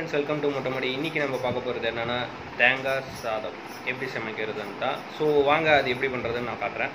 Friends welcome to மொட்டமடி இன்றைக்கி நம்ம பார்க்க போகிறது என்னென்னா தேங்காய் சாதம் எப்படி சமைக்கிறதுன்னு தான் ஸோ வாங்க அது எப்படி பண்ணுறதுன்னு நான் காட்டுறேன்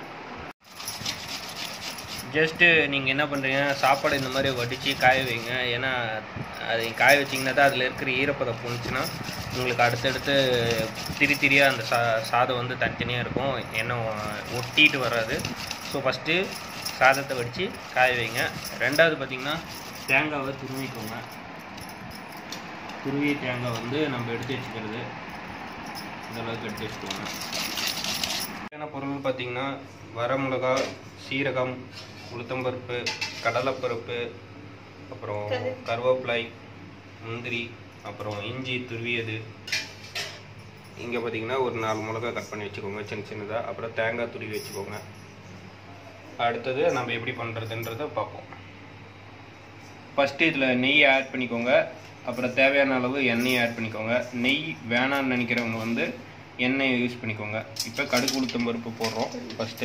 ஜஸ்ட்டு நீங்கள் என்ன பண்ணுறீங்க சாப்பாடு இந்த மாதிரி வடித்து காய வைங்க ஏன்னா அது காய வச்சிங்கன்னா தான் அதில் இருக்கிற ஈரப்பதம் போணுச்சுன்னா உங்களுக்கு அடுத்தடுத்து திரி திரியாக அந்த சா சாதம் வந்து தனித்தனியாக இருக்கும் எண்ணெய் ஒட்டிட்டு வராது ஸோ ஃபஸ்ட்டு சாதத்தை வடித்து காய வைங்க ரெண்டாவது பார்த்திங்கன்னா தேங்காவை துருவிக்கோங்க துருவிய தேங்காய் வந்து நம்ம எடுத்து வச்சுக்கிறது இந்த அளவுக்கு எடுத்து வச்சுக்கோங்க என்ன பொருள் பார்த்திங்கன்னா வரமிளகா சீரகம் உளுத்தம்பருப்பு கடலைப்பருப்பு அப்புறம் கருவேப்பிலை முந்திரி அப்புறம் இஞ்சி துருவியது இங்கே பார்த்தீங்கன்னா ஒரு நாலு மிளகா கட் பண்ணி வச்சுக்கோங்க சின்ன சின்னதாக அப்புறம் தேங்காய் துருவி வச்சுக்கோங்க அடுத்தது நம்ம எப்படி பண்ணுறதுன்றதை பார்ப்போம் ஃபஸ்ட்டு இதில் நெய் ஆட் பண்ணிக்கோங்க அப்புறம் தேவையான அளவு எண்ணெயை ஆட் பண்ணிக்கோங்க நெய் வேணான்னு நினைக்கிறவங்க வந்து எண்ணெயை யூஸ் பண்ணிக்கோங்க இப்போ கடுகு உளுத்தம் பருப்பு போடுறோம் ஃபஸ்ட்டு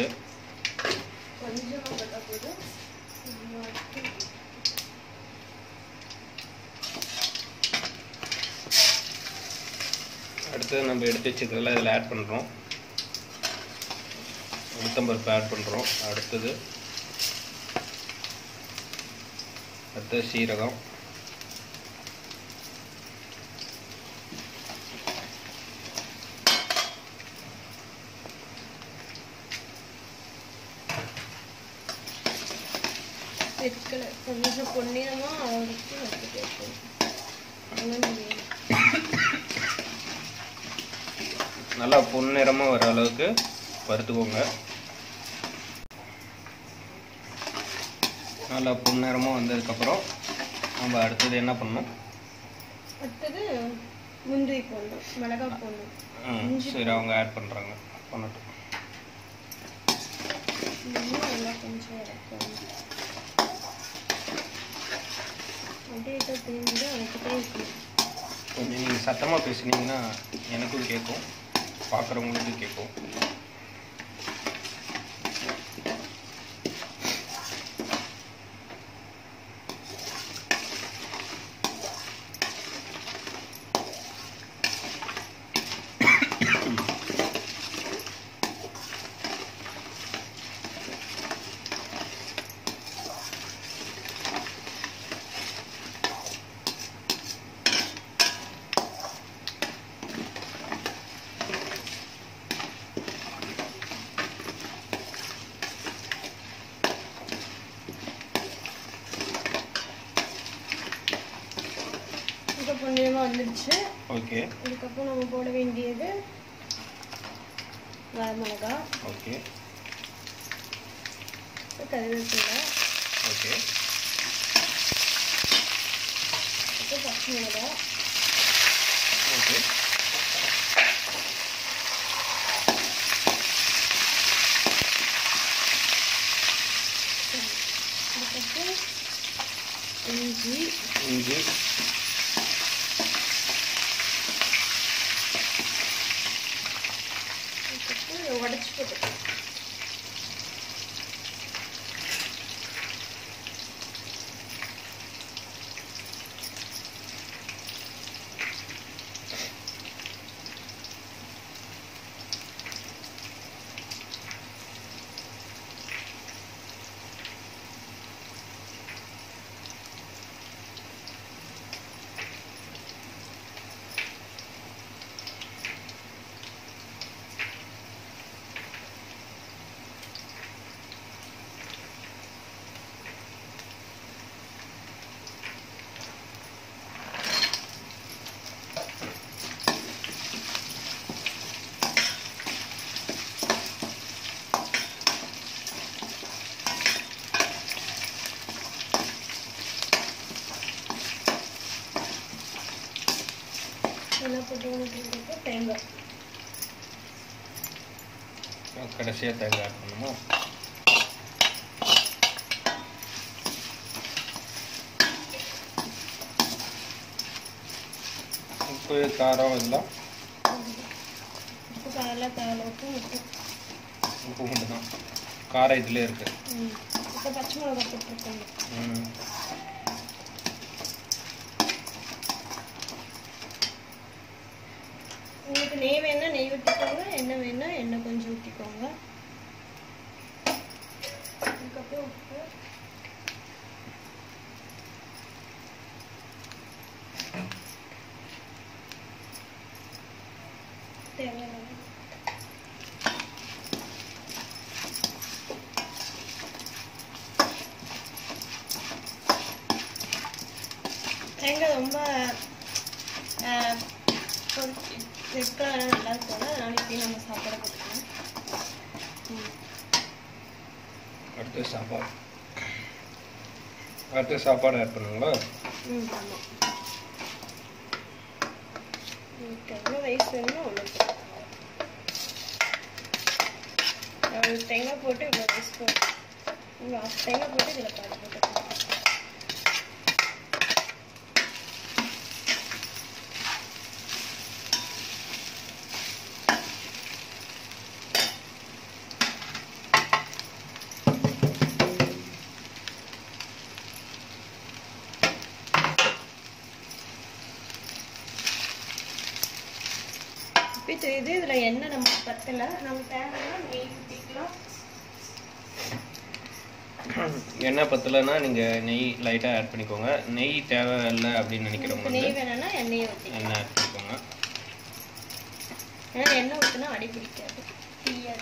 அடுத்தது நம்ம எடுத்து வச்சுக்கிறதுல இதில் ஆட் பண்ணுறோம் உளுத்தம் பருப்பு ஆட் பண்ணுறோம் அடுத்தது அடுத்தது சீரகம் ரெட் கலர் கொஞ்சம் பொன்னிறமா அவருக்கு வச்சுட்டு இருக்கணும் நல்லா பொன்னிறமாக வர அளவுக்கு வறுத்துக்கோங்க நல்லா பொன்னிறமாக வந்ததுக்கப்புறம் நம்ம அடுத்தது என்ன பண்ணணும் அடுத்தது முந்திரி போடணும் மிளகாய் போடணும் ம், சரி அவங்க ஆட் பண்ணுறாங்க பண்ணட்டும் இன்னும் நல்லா கொஞ்சம் இறக்கணும் அப்படியே இதை தெரிஞ்சு அவங்ககிட்டே இருக்கணும் கொஞ்சம் நீங்கள் சத்தமாக பேசுனீங்கன்னா எனக்கும் கேட்கும் பார்க்குறவங்களுக்கும் கேட்கும் இப்போ பொன்னிறமாக வந்துடுச்சு ஓகே அதுக்கப்புறம் நம்ம போட வேண்டியது வரமிளகா ஓகே கருவேப்பிலை ஓகே அப்புறம் பச்சை மிளகா ஓகே அதுக்கப்புறம் இஞ்சி இஞ்சி அதுக்கப்புறம் உடச்சி போட்டு எல்லாம் போட்டு உனக்கு தேங்காய் கடைசியாக தேங்காய் ஆட் பண்ணுமா உப்பு காரம் இதெல்லாம் உப்பு காரெல்லாம் தேவை உப்பு உப்பு உப்பு மட்டும் தான் காரம் இதுலேயே இருக்குது ம் இப்போ பச்சை மிளகா போட்டுருக்கோங்க ம் உங்களுக்கு நெய் வேணா நெய் ஊற்றிக்கோங்க எண்ணெய் வேணா எண்ணெய் கொஞ்சம் ஊற்றிக்கோங்க அதுக்கப்புறம் உப்பு தேவையான தேங்காய் ரொம்ப பொறிச்சு ரெட் கலராக நல்லா இருக்கும் அதனால இப்படியே நம்ம சாப்பாடு போட்டுக்கலாம் ம். அடுத்து சாப்பாடு அடுத்து சாப்பாடு ஆட் பண்ணுங்களா ம் ஆமாம் உங்களுக்கு எவ்வளோ வயசு வேணுமோ அவ்வளோ ஒரு தேங்காய் போட்டு இவ்வளோ வயசு போட்டு இவ்வளோ தேங்காய் போட்டு இதில் பாதி போட்டுக்கலாம் இப்போ இது இதில் எண்ணெய் நமக்கு பத்தலை நம்ம தேவைன்னா நெய் ஊற்றிக்கலாம் எண்ணெய் பத்தலைன்னா நீங்கள் நெய் லைட்டாக ஆட் பண்ணிக்கோங்க நெய் தேவை இல்லை அப்படின்னு நினைக்கிறவங்க உங்களுக்கு வந்து நெய் வேணும்னா எண்ணெயை ஊற்றிக்கலாம் எண்ணெய் ஆட் பண்ணிக்கோங்க ஏன்னா எண்ணெய் ஊற்றினா அடி பிடிக்காது தீயாது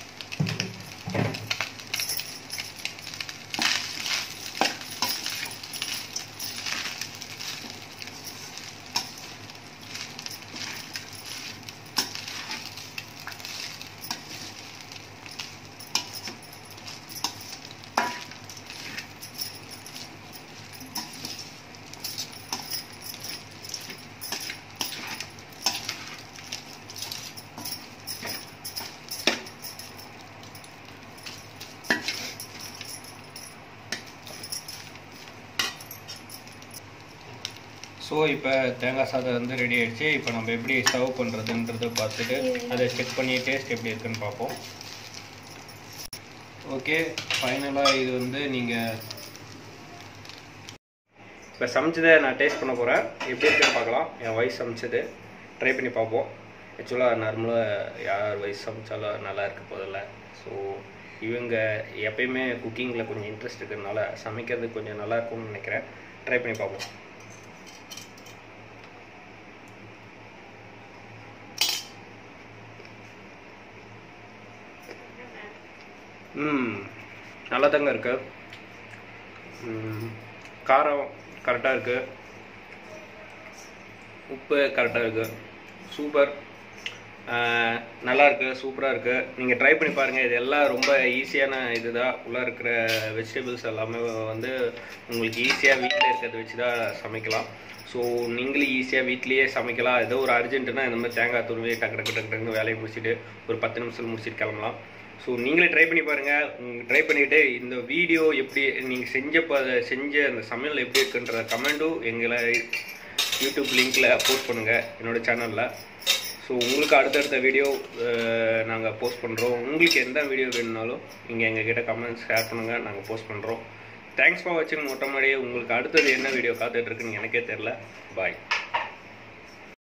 ஸோ இப்போ தேங்காய் சாதம் வந்து ரெடி ஆயிடுச்சு இப்போ நம்ம எப்படி சர்வ் பண்ணுறதுன்றதை பார்த்துட்டு அதை செக் பண்ணி டேஸ்ட் எப்படி இருக்குன்னு பார்ப்போம் ஓகே ஃபைனலாக இது வந்து நீங்கள் இப்போ சமைச்சதை நான் டேஸ்ட் பண்ண போகிறேன் எப்படி இருக்குன்னு பார்க்கலாம் என் வயசு சமைச்சது ட்ரை பண்ணி பார்ப்போம் ஆக்சுவலாக நார்மலாக யார் வயசு சமைச்சாலும் நல்லா இருக்க போதில்ல ஸோ இவங்க எப்பயுமே குக்கிங்கில் கொஞ்சம் இன்ட்ரெஸ்ட் இருக்கிறதுனால சமைக்கிறது கொஞ்சம் நல்லா இருக்கும்னு நினைக்கிறேன் ட்ரை பண்ணி பார்ப்போம் ம் நல்லா தாங்க இருக்கு ம், காரம் கரெக்டாக இருக்கு உப்பு கரெக்டாக இருக்கு சூப்பர் ஆஹ், நல்லா இருக்கு சூப்பராக இருக்கு நீங்கள் ட்ரை பண்ணி பாருங்கள் இது எல்லாம் ரொம்ப ஈஸியான இதுதான் உள்ளே இருக்கிற வெஜிடபிள்ஸ் எல்லாமே வந்து உங்களுக்கு ஈஸியாக வீட்டில் இருக்கிறத வச்சு தான் சமைக்கலாம் ஸோ நீங்களும் ஈஸியாக வீட்லேயே சமைக்கலாம் ஏதோ ஒரு அர்ஜென்ட்டுனா இந்த மாதிரி தேங்காய் துருவி டக்கு டக்கு டக்கு டக்குன்னு வேலையை முடிச்சுட்டு ஒரு பத்து நிமிஷம் முடிச்சுட்டு கிளம்பலாம் ஸோ நீங்களே ட்ரை பண்ணி பாருங்கள் ட்ரை பண்ணிவிட்டு இந்த வீடியோ எப்படி நீங்கள் செஞ்ச ப செஞ்ச அந்த சமையல் எப்படி இருக்குன்ற கமெண்ட்டும் எங்களை யூடியூப் லிங்க்கில் போஸ்ட் பண்ணுங்கள் என்னோட சேனலில் ஸோ உங்களுக்கு அடுத்தடுத்த வீடியோ நாங்கள் போஸ்ட் பண்ணுறோம் உங்களுக்கு எந்த வீடியோ வேணும்னாலும் நீங்கள் எங்ககிட்ட கமெண்ட்ஸ் ஷேர் பண்ணுங்கள் நாங்கள் போஸ்ட் பண்ணுறோம் தேங்க்ஸ் ஃபார் வாட்சிங் மொட்டை மாடியே உங்களுக்கு அடுத்தது என்ன வீடியோ காத்துட்ருக்குன்னு எனக்கே தெரில பாய்